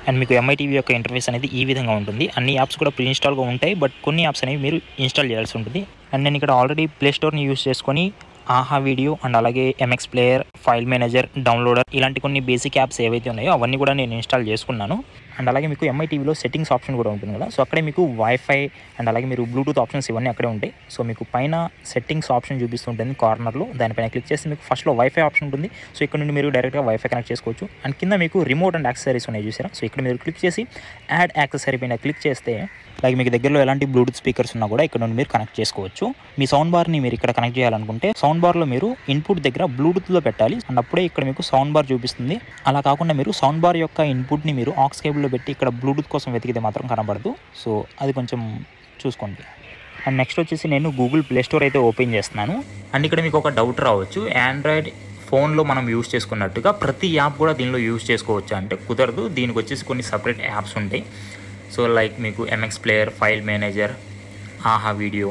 అండ్ మీకు ఎంఐ టీవీ యొక్క ఇంటర్ఫేస్ అనేది ఈ విధంగా ఉంటుంది అన్ని యాప్స్ కూడా ప్రీ ఇన్స్టాల్గా ఉంటాయి బట్ కొన్ని యాప్స్ అనేవి మీరు ఇన్స్టాల్ చేయాల్సి ఉంటుంది అండ్ నేను ఇక్కడ ఆల్రెడీ ప్లే స్టోర్ని యూస్ చేసుకొని ఆహా వీడియో అండ్ అలాగే MX player file manager downloader ఇలాంటి కొన్ని బేసిక్ యాప్స్ ఏవైతే ఉన్నాయో అవన్నీ కూడా నేను ఇన్స్టాల్ చేసుకున్నాను అండ్ అలాగే మీకు ఎంఐ టీవీలో సెట్టింగ్స్ ఆప్షన్ కూడా ఉంటుంది కదా సో అక్కడే మీకు వైఫై అండ్ అలాగే మీరు బ్లూటూత్ ఆప్షన్స్ ఇవన్నీ అక్కడే ఉంటాయి సో మీకు పైన సెట్టింగ్స్ ఆప్షన్ చూపిస్తుంటుంది కార్నర్లో దానిపైన క్లిక్ చేస్తే మీకు ఫస్ట్లో వైఫై ఆప్షన్ ఉంటుంది సో ఇక్కడ నుండి మీరు డైరెక్ట్గా వైఫై కనెక్ట్ చేసుకోవచ్చు అండ్ కింద మీకు రిమోట్ అండ్ యాక్సెసరీస్ ఉన్నాయి చూసారా సో ఇక్కడ మీరు క్లిక్ చేసి యాడ్ యాక్సెసరీ పైన క్లిక్ చేస్తే లైక్ మీకు దగ్గరలో ఎలాంటి బ్లూటూత్ స్పీకర్స్ ఉన్నా కూడా ఇక్కడ నుండి మీరు కనెక్ట్ చేసుకోవచ్చు మీ సౌండ్ బార్ని మీరు ఇక్కడ కనెక్ట్ చేయాలనుకుంటే సౌండ్ బార్లో మీరు ఇన్పుట్ దగ్గర బ్లూటూత్లో పెట్టాలి అండ్ అప్పుడే ఇక్కడ మీకు సౌండ్ బార్ చూపిస్తుంది అలా కాకుండా మీరు సౌండ్ బార్ యొక్క ఇన్పుట్ని మీరు ఆక్స్ కేబుల్లో పెట్టి ఇక్కడ బ్లూటూత్ కోసం వెతికితే మాత్రం కనబడదు సో అది కొంచెం చూసుకోండి అండ్ నెక్స్ట్ వచ్చేసి నేను గూగుల్ ప్లే స్టోర్ అయితే ఓపెన్ చేస్తున్నాను అండ్ ఇక్కడ మీకు ఒక డౌట్ రావచ్చు ఆండ్రాయిడ్ ఫోన్లో మనం యూస్ చేసుకున్నట్టుగా ప్రతి యాప్ కూడా దీనిలో యూస్ చేసుకోవచ్చు అంటే కుదరదు దీనికి వచ్చేసి కొన్ని సపరేట్ యాప్స్ ఉంటాయి సో లైక్ మీకు MX player file manager Aha video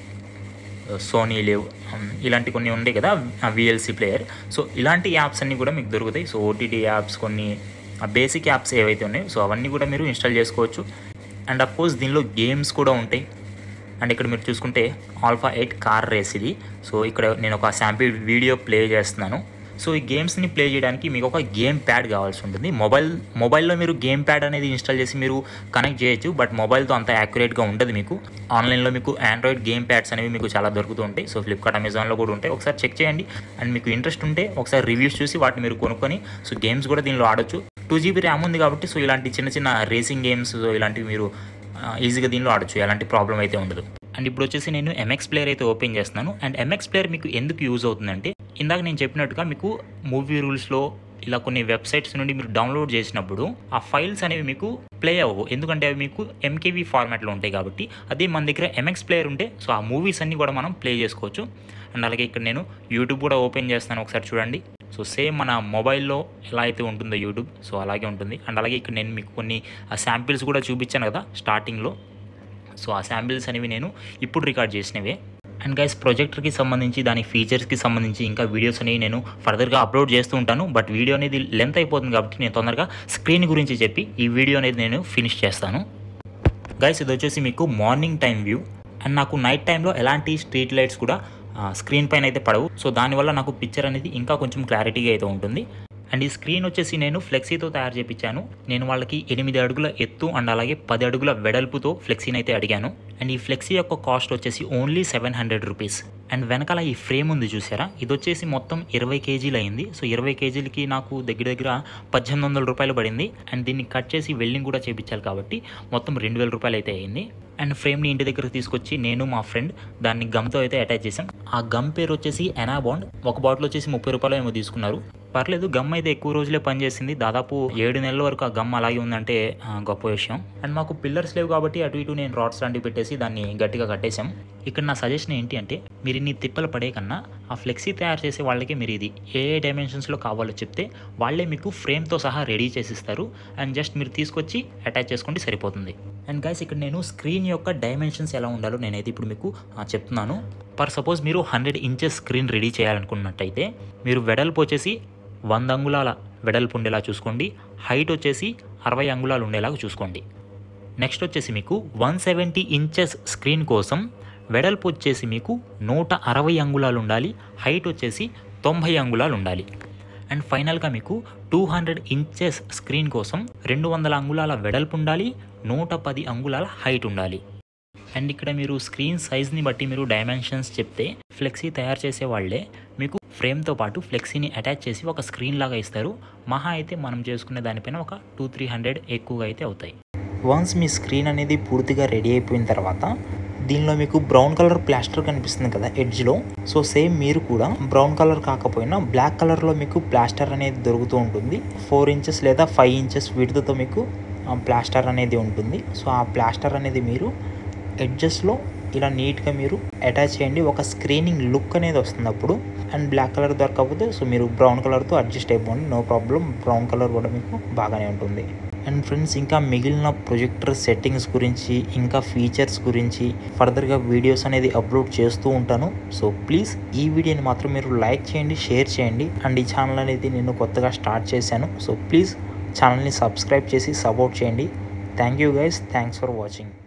Sony Liv ఇలాంటి కొన్ని ఉంటాయి కదా విఎల్సి ప్లేయర్ సో ఇలాంటి యాప్స్ అన్నీ కూడా మీకు దొరుకుతాయి సో ఓటీటీ యాప్స్ కొన్ని బేసిక్ యాప్స్ ఏవైతే ఉన్నాయో సో అవన్నీ కూడా మీరు ఇన్స్టాల్ చేసుకోవచ్చు అండ్ అఫ్కోర్స్ దీనిలో గేమ్స్ కూడా ఉంటాయి అండ్ ఇక్కడ మీరు చూసుకుంటే ఆల్ఫా ఎయిట్ కార్ రేస్ ఇది సో ఇక్కడ నేను ఒక శాంపిల్ వీడియో ప్లే చేస్తున్నాను సో ఈ గేమ్స్ని ప్లే చేయడానికి మీకు ఒక గేమ్ ప్యాడ్ కావాల్సి ఉంటుంది మొబైల్ మొబైల్లో మీరు గేమ్ ప్యాడ్ అనేది ఇన్స్టాల్ చేసి మీరు కనెక్ట్ చేయొచ్చు బట్ మొబైల్తో అంత యాక్యురేట్గా ఉండదు మీకు ఆన్లైన్లో మీకు ఆండ్రాయిడ్ గేమ్ ప్యాడ్స్ అనేవి మీకు చాలా దొరుకుతూ ఉంటాయి సో ఫ్లిప్కార్ట్ అమెజాన్లో కూడా ఉంటాయి ఒకసారి చెక్ చేయండి అండ్ మీకు ఇంట్రెస్ట్ ఉంటే ఒకసారి రివ్యూస్ చూసి వాటిని మీరు కొనుక్కొని సో గేమ్స్ కూడా దీనిలో ఆడొచ్చు టూ జీబీ ర్యామ్ ఉంది కాబట్టి సో ఇలాంటి చిన్న చిన్న రేసింగ్ గేమ్స్ సో ఇలాంటివి మీరు ఆ, ఈజీగా దీనిలో ఆడొచ్చు ఎలాంటి ప్రాబ్లం అయితే ఉండదు అండ్ ఇప్పుడు వచ్చేసి నేను ఎంఎక్స్ ప్లేయర్ అయితే ఓపెన్ చేస్తున్నాను అండ్ ఎంఎక్స్ ప్లేయర్ మీకు ఎందుకు యూజ్ అవుతుందంటే ఇందాక నేను చెప్పినట్టుగా మీకు మూవీ రూల్స్లో ఇలా కొన్ని వెబ్సైట్స్ నుండి మీరు డౌన్లోడ్ చేసినప్పుడు ఆ ఫైల్స్ అనేవి మీకు ప్లే అవ్వవు ఎందుకంటే అవి మీకు ఎంకేవీ ఫార్మాట్లో ఉంటాయి కాబట్టి అదే మన దగ్గర ఎంఎక్స్ ప్లేయర్ ఉంటే సో ఆ మూవీస్ అన్ని కూడా మనం ప్లే చేసుకోవచ్చు అండ్ అలాగే ఇక్కడ నేను యూట్యూబ్ కూడా ఓపెన్ చేస్తాను ఒకసారి చూడండి సో సేమ్ మన మొబైల్లో ఎలా అయితే ఉంటుందో యూట్యూబ్ సో అలాగే ఉంటుంది అండ్ అలాగే ఇక్కడ నేను మీకు కొన్ని శాంపిల్స్ కూడా చూపించాను కదా స్టార్టింగ్లో సో ఆ శాంపిల్స్ అనేవి నేను ఇప్పుడు రికార్డ్ చేసినవే అండ్ గైస్ ప్రొజెక్టర్కి సంబంధించి దాని ఫీచర్స్కి సంబంధించి ఇంకా వీడియోస్ అనేవి నేను ఫర్దర్గా అప్లోడ్ చేస్తూ ఉంటాను బట్ వీడియో అనేది లెంత్ అయిపోతుంది కాబట్టి నేను తొందరగా స్క్రీన్ గురించి చెప్పి ఈ వీడియో అనేది నేను ఫినిష్ చేస్తాను గైస్ ఇది వచ్చేసి మీకు మార్నింగ్ టైం వ్యూ అండ్ నాకు నైట్ టైంలో ఎలాంటి స్ట్రీట్ లైట్స్ కూడా స్క్రీన్ పైన అయితే పడవు సో దానివల్ల నాకు పిక్చర్ అనేది ఇంకా కొంచెం క్లారిటీగా అయితే ఉంటుంది అండ్ ఈ స్క్రీన్ వచ్చేసి నేను ఫ్లెక్సీతో తయారు చేయించాను నేను వాళ్ళకి ఎనిమిది అడుగుల ఎత్తు అండ్ అలాగే పది అడుగుల వెడల్పుతో ఫ్లెక్సీని అయితే అడిగాను అండ్ ఈ ఫ్లెక్సీ యొక్క కాస్ట్ వచ్చేసి only seven hundred rupees and వెనకాల ఈ ఫ్రేమ్ ఉంది చూసారా ఇది వచ్చేసి మొత్తం ఇరవై కేజీలు అయింది సో ఇరవై కేజీలకి నాకు దగ్గర దగ్గర పద్దెనిమిది వందల రూపాయలు పడింది అండ్ దీన్ని కట్ చేసి వెల్డింగ్ కూడా చేయించాలి కాబట్టి మొత్తం రెండు వేల రూపాయలు అయితే అయింది అండ్ ఫ్రేమ్ని ఇంటి దగ్గరకు తీసుకొచ్చి నేను మా ఫ్రెండ్ దాన్ని గమ్తో అయితే అటాచ్ చేసాం ఆ గమ్ పేరు వచ్చేసి ఎనాబాండ్ ఒక బాటిల్ వచ్చేసి ముప్పై రూపాయలు ఏమో తీసుకున్నారు పర్లేదు గమ్ అయితే ఎక్కువ రోజులే పనిచేసింది దాదాపు ఏడు నెలల వరకు ఆ గమ్ అలాగే ఉందంటే ఆ, గొప్ప విషయం అండ్ మాకు పిల్లర్స్ లేవు కాబట్టి అటు ఇటు నేను రాడ్స్ లాంటివి పెట్టేసి దాన్ని గట్టిగా కట్టేశాం ఇక్కడ నా సజెషన్ ఏంటి అంటే మీరు ఇన్ని తిప్పలు పడే కన్నా ఆ ఫ్లెక్సీ తయారు చేసే వాళ్ళకి మీరు ఇది ఏ ఏ డైమెన్షన్స్లో కావాలో చెప్తే వాళ్ళే మీకు ఫ్రేమ్తో సహా రెడీ చేసిస్తారు అండ్ జస్ట్ మీరు తీసుకొచ్చి అటాచ్ చేసుకోండి సరిపోతుంది అండ్ గైస్ ఇక్కడ నేను స్క్రీన్ యొక్క డైమెన్షన్స్ ఎలా ఉండాలో నేనైతే ఇప్పుడు మీకు ఆ, చెప్తున్నాను పర్ సపోజ్ మీరు హండ్రెడ్ ఇంచెస్ స్క్రీన్ రెడీ చేయాలనుకున్నట్టయితే మీరు వెడల్పు వచ్చేసి వంద అంగుళాల వెడల్పు ఉండేలా చూసుకోండి హైట్ వచ్చేసి అరవై అంగుళాలు ఉండేలాగా చూసుకోండి నెక్స్ట్ వచ్చేసి మీకు వన్ సెవెంటీ ఇంచెస్ స్క్రీన్ కోసం వెడల్పు వచ్చేసి మీకు నూట అరవై అంగుళాలు ఉండాలి హైట్ వచ్చేసి తొంభై అంగుళాలు ఉండాలి అండ్ ఫైనల్గా మీకు టూ హండ్రెడ్ ఇంచెస్ స్క్రీన్ కోసం రెండు వందల అంగుళాల వెడల్పు ఉండాలి నూట పది అంగుళాల హైట్ ఉండాలి అండ్ ఇక్కడ మీరు స్క్రీన్ సైజ్ని బట్టి మీరు డైమెన్షన్స్ చెప్తే ఫ్లెక్సీ తయారు చేసే వాళ్ళే మీకు ఫ్రేమ్తో పాటు ఫ్లెక్సీని అటాచ్ చేసి ఒక స్క్రీన్ లాగా ఇస్తారు మహా అయితే మనం చేసుకునే దానిపైన ఒక టూ త్రీ హండ్రెడ్ ఎక్కువగా అయితే అవుతాయి వన్స్ మీ స్క్రీన్ అనేది పూర్తిగా రెడీ అయిపోయిన తర్వాత దీనిలో మీకు బ్రౌన్ కలర్ ప్లాస్టర్ కనిపిస్తుంది కదా ఎడ్జ్లో సో సేమ్ మీరు కూడా బ్రౌన్ కలర్ కాకపోయినా బ్లాక్ కలర్లో మీకు ప్లాస్టర్ అనేది దొరుకుతూ ఉంటుంది ఫోర్ ఇంచెస్ లేదా ఫైవ్ ఇంచెస్ విడుదతో మీకు ఆ ప్లాస్టర్ అనేది ఉంటుంది సో ఆ ప్లాస్టర్ అనేది మీరు ఎడ్జెస్లో ఇలా నీట్గా మీరు అటాచ్ చేయండి ఒక స్క్రీనింగ్ లుక్ అనేది వస్తుంది అప్పుడు అండ్ బ్లాక్ కలర్ దొరకకపోతే సో మీరు బ్రౌన్ కలర్తో అడ్జస్ట్ అయిపోండి నో ప్రాబ్లం బ్రౌన్ కలర్ కూడా మీకు బాగానే ఉంటుంది అండ్ ఫ్రెండ్స్ ఇంకా మిగిలిన ప్రొజెక్టర్ సెట్టింగ్స్ గురించి ఇంకా ఫీచర్స్ గురించి ఫర్దర్గా వీడియోస్ అనేది అప్లోడ్ చేస్తూ ఉంటాను సో ప్లీజ్ ఈ వీడియోని మాత్రం మీరు లైక్ చేయండి షేర్ చేయండి అండ్ ఈ ఛానల్ అనేది నేను కొత్తగా స్టార్ట్ చేశాను సో ప్లీజ్ ఛానల్ని సబ్స్క్రైబ్ చేసి సపోర్ట్ చేయండి thank you guys thanks for watching